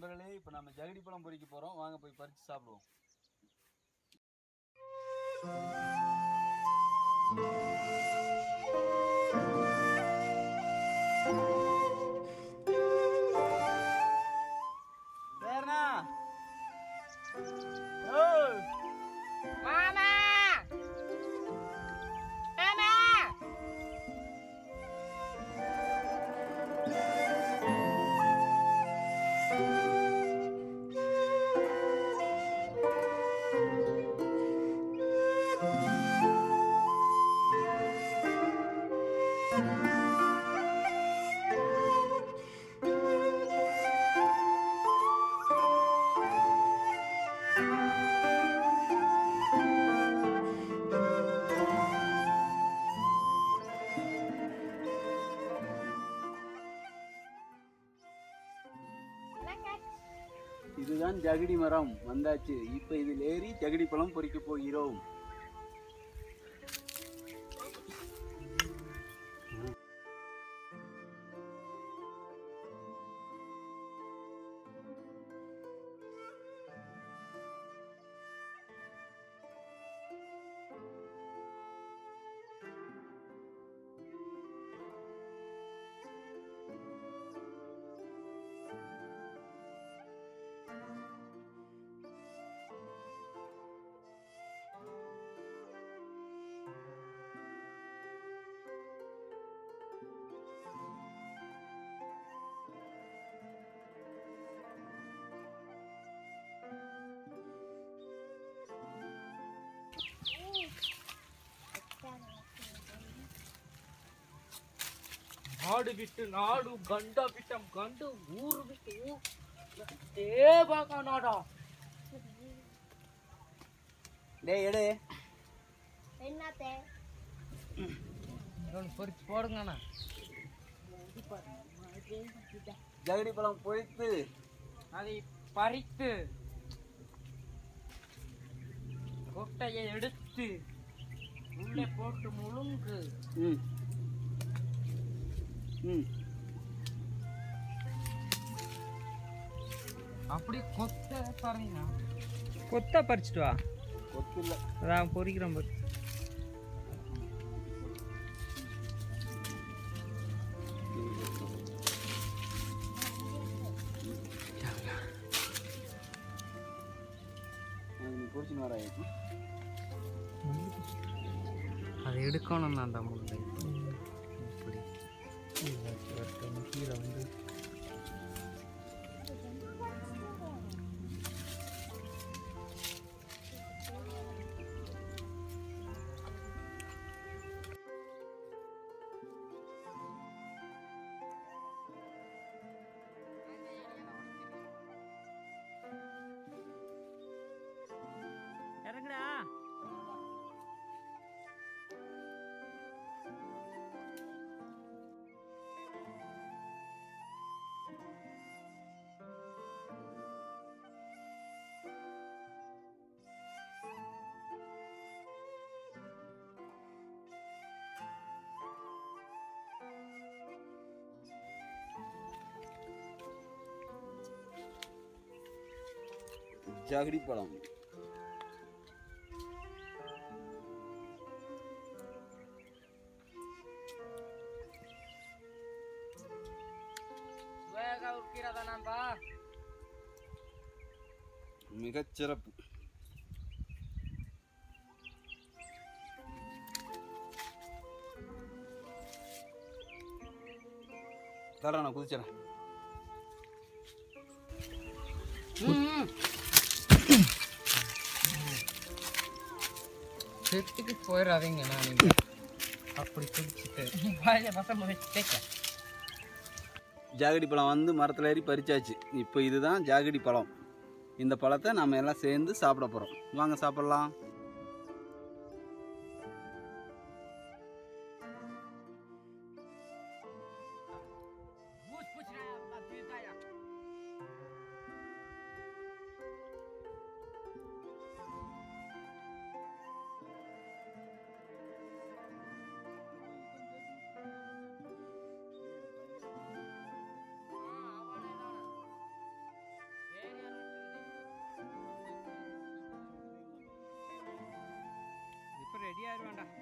நண்பர்களே இப்போ நம்ம ஜகடி பழம் பொறிக்க போகிறோம் வாங்க போய் பறித்து சாப்பிடுவோம் பேர்னா ஓ மாமா மாமா இதுதான் ஜகடி மரம் வந்தாச்சு இப்போ இதில் ஏறி ஜகடி பழம் பொறிக்க போகிறோம் நாடு விட்டு நாடு கண்ட விட்டம் கண்டு ஊர் விட்டு ஊர் தேவாக நாடா டேய் எடு என்னத்தே இன்னொன்று பொறிச்சு போடுங்கண்ணா ஜகடி பழம் பொறித்து அதை பறித்து கொட்டையை எடுத்து உள்ளே போட்டு முழுங்கு ம் ம் அப்படி கொத்த பாருங்க கொத்த பறிச்சுட்டு வா கொத்து இல்லை அதான் பொறிக்கிறோம் பாரு நீ பொறிச்சுன்னு வராயிக்கும் அதை எடுக்கணும் அந்த முள்ளை இப்படி கீழே வந்து இறங்குடா ஜகடி பழம் வேக உட்கிறதா நண்பா மிகச்சிறப்பு தரேன் நான் குதிச்சிடறேன் செத்துக்கு போயிடாதீங்க நான் நீங்க அப்படி குடிச்சிட்டு வாயில வசம் வச்சு ஜாகடி பழம் வந்து மரத்தில் ஏறி பறிச்சாச்சு இப்போ இதுதான் ஜாகடி பழம் இந்த பழத்தை நம்ம எல்லாம் சேர்ந்து சாப்பிட போகிறோம் வாங்க சாப்பிட்லாம் ஏறுவேன்டா